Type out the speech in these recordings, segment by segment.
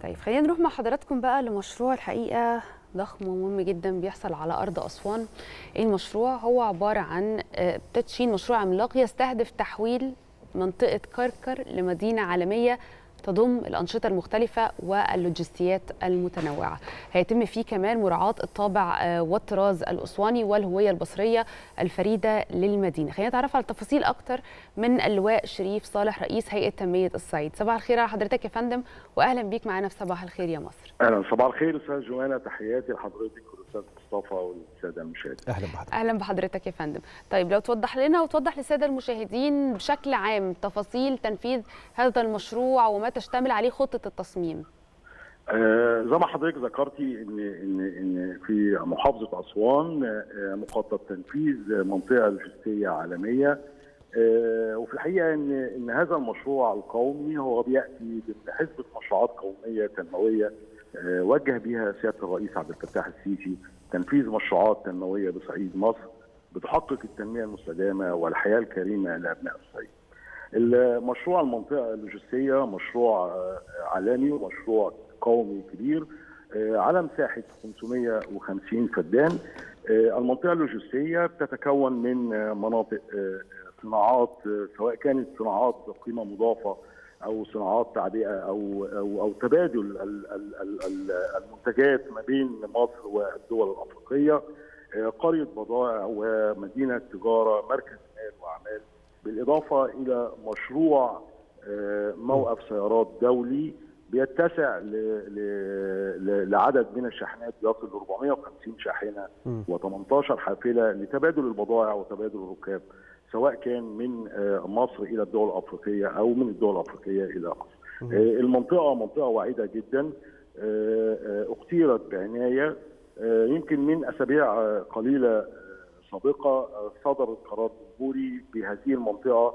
طيب خلينا نروح مع حضراتكم بقى لمشروع الحقيقه ضخم ومهم جدا بيحصل على ارض اسوان المشروع هو عباره عن تدشين مشروع عملاق يستهدف تحويل منطقه كركر لمدينه عالميه تضم الأنشطة المختلفة واللوجستيات المتنوعة هيتم فيه كمان مراعاة الطابع والطراز الأسواني والهوية البصرية الفريدة للمدينة خلينا نتعرف على التفاصيل أكتر من اللواء شريف صالح رئيس هيئة تنمية الصعيد صباح الخير على حضرتك يا فندم وأهلا بيك معنا في صباح الخير يا مصر أهلا صباح الخير أستاذ جوانا تحياتي لحضرتك والأستاذ مصطفى والسادة المشاهدين أهلا بحضرتك أهلا بحضرتك يا فندم طيب لو توضح لنا وتوضح للسادة المشاهدين بشكل عام تفاصيل تنفيذ هذا المشروع وما تشتمل عليه خطه التصميم؟ آه زي ما حضرتك ذكرتي ان ان ان في محافظه اسوان آه مخطط تنفيذ منطقه لوجستيه عالميه آه وفي الحقيقه ان ان هذا المشروع القومي هو بياتي بحزبه مشروعات قوميه تنمويه آه وجه بها سياده الرئيس عبد الفتاح السيسي تنفيذ مشروعات تنمويه بصعيد مصر بتحقق التنميه المستدامه والحياه الكريمه لابناء الصعيد. المشروع المنطقه اللوجستيه مشروع عالمي ومشروع قومي كبير على مساحه 550 فدان المنطقه اللوجستيه بتتكون من مناطق صناعات سواء كانت صناعات قيمه مضافه او صناعات تعبئه او او او تبادل المنتجات ما بين مصر والدول الافريقيه قريه بضائع ومدينه تجاره مركز مال واعمال بالاضافه الى مشروع موقف سيارات دولي بيتسع لعدد من الشاحنات يصل ل 450 شاحنه و18 حافله لتبادل البضائع وتبادل الركاب سواء كان من مصر الى الدول الافريقيه او من الدول الافريقيه الى مصر. المنطقه منطقه واعده جدا اختيرت بعنايه يمكن من اسابيع قليله سابقه صدر قرار جمهوري بهذه المنطقه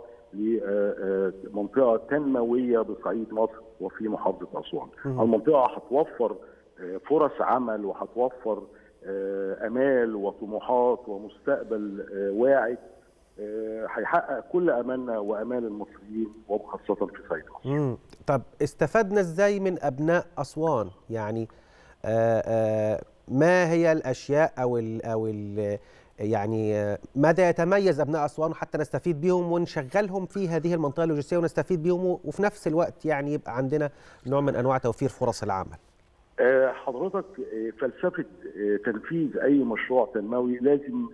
لمنطقه تنمويه بصعيد مصر وفي محافظه اسوان. المنطقه هتوفر فرص عمل وهتوفر امال وطموحات ومستقبل واعد هيحقق كل امالنا وامال المصريين وخاصه في صعيد مصر. طب استفدنا ازاي من ابناء اسوان؟ يعني آآ آآ ما هي الاشياء او ال او ال يعني ماذا يتميز ابناء اسوان حتى نستفيد بهم ونشغلهم في هذه المنطقه اللوجستيه ونستفيد بهم وفي نفس الوقت يعني يبقى عندنا نوع من انواع توفير فرص العمل. حضرتك فلسفه تنفيذ اي مشروع تنموي لازم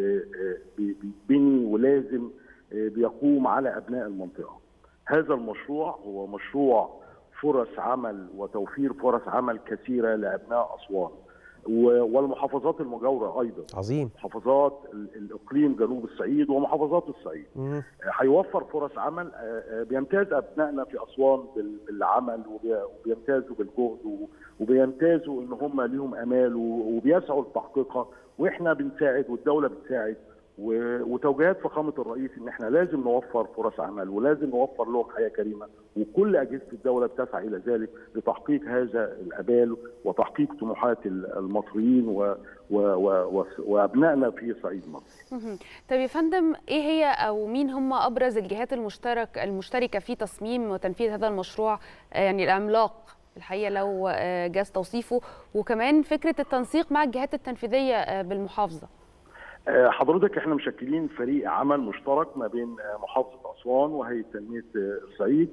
بيتبني ولازم بيقوم على ابناء المنطقه. هذا المشروع هو مشروع فرص عمل وتوفير فرص عمل كثيره لابناء اسوان. والمحافظات المجاوره ايضا عظيم محافظات الاقليم جنوب الصعيد ومحافظات الصعيد هيوفر فرص عمل بيمتاز ابنائنا في اسوان بالعمل وبيمتازوا بالجهد وبيمتازوا ان هم ليهم امال وبيسعوا لتحقيقها واحنا بنساعد والدوله بتساعد وتوجيهات فخامه الرئيس ان احنا لازم نوفر فرص عمل ولازم نوفر لهم حياه كريمه وكل اجهزه الدوله بتسعى الى ذلك لتحقيق هذا الامال وتحقيق طموحات المصريين و و و وابنائنا في صعيد مصر. طيب يا فندم ايه هي او مين هم ابرز الجهات المشترك المشتركه في تصميم وتنفيذ هذا المشروع يعني العملاق الحقيقه لو جاز توصيفه وكمان فكره التنسيق مع الجهات التنفيذيه بالمحافظه. حضرتك احنا مشكلين فريق عمل مشترك ما بين محافظه اسوان وهيئه تنميه الصعيد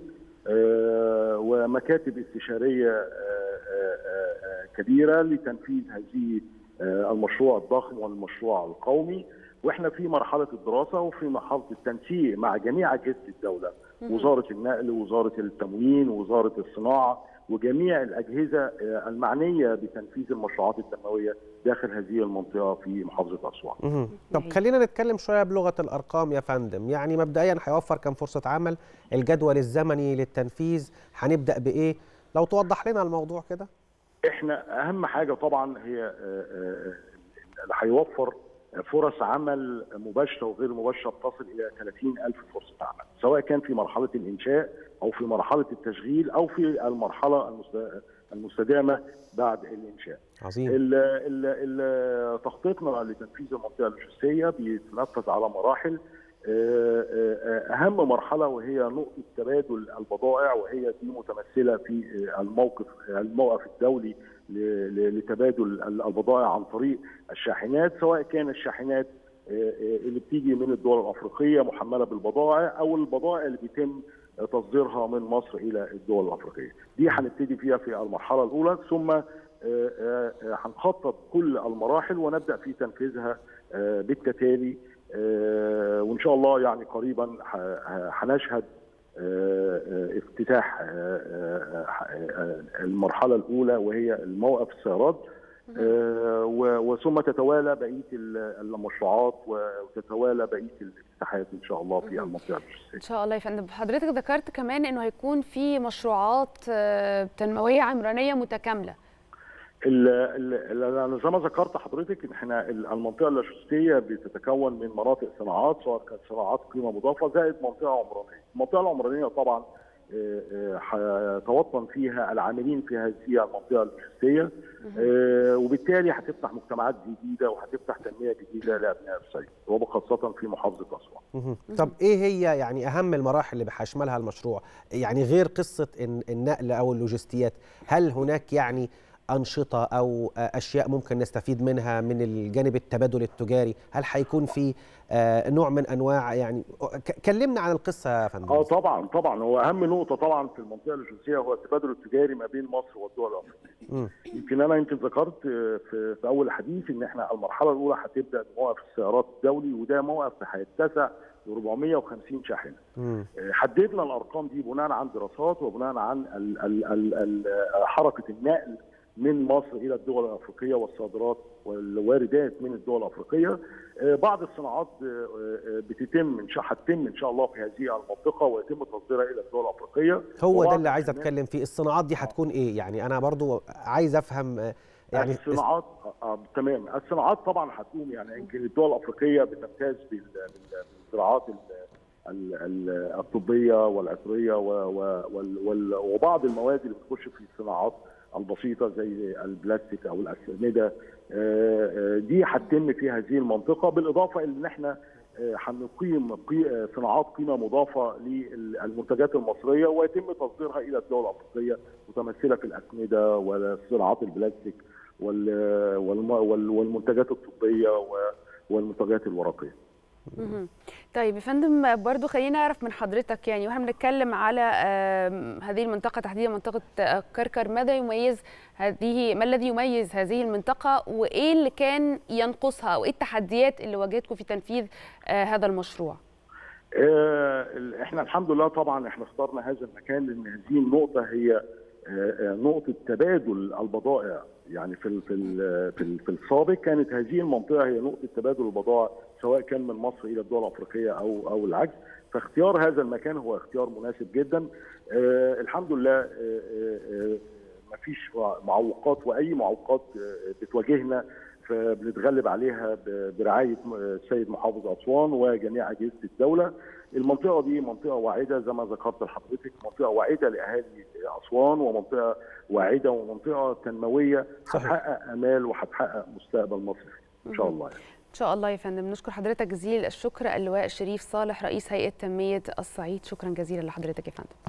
ومكاتب استشاريه كبيره لتنفيذ هذه المشروع الضخم والمشروع القومي واحنا في مرحله الدراسه وفي مرحله التنسيق مع جميع اجهزه الدوله وزاره النقل وزاره التموين وزاره الصناعه وجميع الاجهزه المعنيه بتنفيذ المشروعات التنمويه داخل هذه المنطقه في محافظه اسوان. طب خلينا نتكلم شويه بلغه الارقام يا فندم، يعني مبدئيا هيوفر كم فرصه عمل؟ الجدول الزمني للتنفيذ هنبدا بايه؟ لو توضح لنا الموضوع كده. احنا اهم حاجه طبعا هي اللي هيوفر فرص عمل مباشره وغير مباشره تصل الى 30 الف فرصه عمل سواء كان في مرحله الانشاء او في مرحله التشغيل او في المرحله المستدامه بعد الانشاء. عظيم. ال ال تخطيطنا لتنفيذ المنطقه اللوجستيه بيتنفذ على مراحل اهم مرحله وهي نقطه تبادل البضائع وهي دي متمثله في الموقف الموقف الدولي لتبادل البضائع عن طريق الشاحنات سواء كان الشاحنات اللي بتيجي من الدول الافريقيه محمله بالبضائع او البضائع اللي بيتم تصديرها من مصر الى الدول الافريقيه. دي هنبتدي فيها في المرحله الاولى ثم هنخطط كل المراحل ونبدا في تنفيذها بالتتالي وان شاء الله يعني قريبا هنشهد افتتاح المرحله الاولى وهي الموقف السيارات وثم تتوالى بقيه المشروعات وتتوالى بقيه الافتتاحات ان شاء الله في المنطقه ان شاء الله يا فندم حضرتك ذكرت كمان انه هيكون في مشروعات تنمويه عمرانيه متكامله انا زي ما ذكرت حضرتك ان احنا المنطقه اللوجستيه بتتكون من مناطق صناعات سواء كانت صناعات قيمه مضافه زائد منطقه عمرانيه. المنطقه العمرانيه طبعا هيتوطن فيها العاملين في هذه المنطقه اللوجستيه وبالتالي هتفتح مجتمعات جديده وهتفتح تنميه جديده لابناء الصعيد وخاصه في محافظه اسوان. طب ايه هي يعني اهم المراحل اللي هيشملها المشروع؟ يعني غير قصه النقل او اللوجستيات، هل هناك يعني أنشطة أو أشياء ممكن نستفيد منها من الجانب التبادل التجاري هل هيكون في نوع من أنواع يعني كلمنا عن القصة يا فندم اه طبعا طبعا هو أهم نقطة طبعا في المنطقة اللوجستية هو التبادل التجاري ما بين مصر والدول الأفريقية يمكن أنا يمكن ذكرت في, في أول الحديث إن إحنا المرحلة الأولى هتبدأ بموقف السيارات الدولي وده موقف هيتسع ل 450 شاحنة حددنا الأرقام دي بناء عن دراسات وبناء عن ال ال ال ال حركة النقل من مصر الى الدول الافريقيه والصادرات والواردات من الدول الافريقيه بعض الصناعات بتتم ان شاء هتتم ان شاء الله في هذه المنطقه ويتم تصديرها الى الدول الافريقيه هو ده اللي عايز اتكلم فيه الصناعات دي هتكون ايه يعني انا برضو عايز افهم يعني الصناعات آه تمام الصناعات طبعا هتقوم يعني يمكن الدول الافريقيه بتمتاز بالزراعات الطبيه والعطريه وبعض المواد اللي بتخش في الصناعات البسيطه زي البلاستيك او الاسمده دي هتتم في هذه المنطقه بالاضافه الى ان احنا هنقيم صناعات قيمه مضافه للمنتجات المصريه ويتم تصديرها الى الدول الافريقيه متمثله في الاسمده وصناعات البلاستيك والمنتجات الطبيه والمنتجات الورقيه. طيب يا فندم برضو خلينا نعرف من حضرتك يعني واحنا بنتكلم على هذه المنطقه تحديدا منطقه كركر ماذا يميز هذه ما الذي يميز هذه المنطقه وايه اللي كان ينقصها وايه التحديات اللي واجهتكم في تنفيذ هذا المشروع؟ احنا الحمد لله طبعا احنا اخترنا هذا المكان لان هذه النقطه هي نقطه تبادل البضائع يعني في في في, في السابق كانت هذه المنطقه هي نقطه تبادل البضائع سواء كان من مصر الى الدول الافريقيه او او العكس فاختيار هذا المكان هو اختيار مناسب جدا آه الحمد لله آه آه ما فيش معوقات واي معوقات بتواجهنا فبنتغلب عليها برعايه السيد محافظ اسوان وجميع اجهزه الدوله المنطقه دي منطقه واعده زي ما ذكرت لحضرتك منطقه واعده لاهالي اسوان ومنطقه واعده ومنطقه تنمويه هتحقق امال وهتحقق مستقبل مصر ان شاء الله يعني. ان شاء الله يا فندم نشكر حضرتك جزيل الشكر اللواء شريف صالح رئيس هيئه تنميه الصعيد شكرا جزيلا لحضرتك يا فندم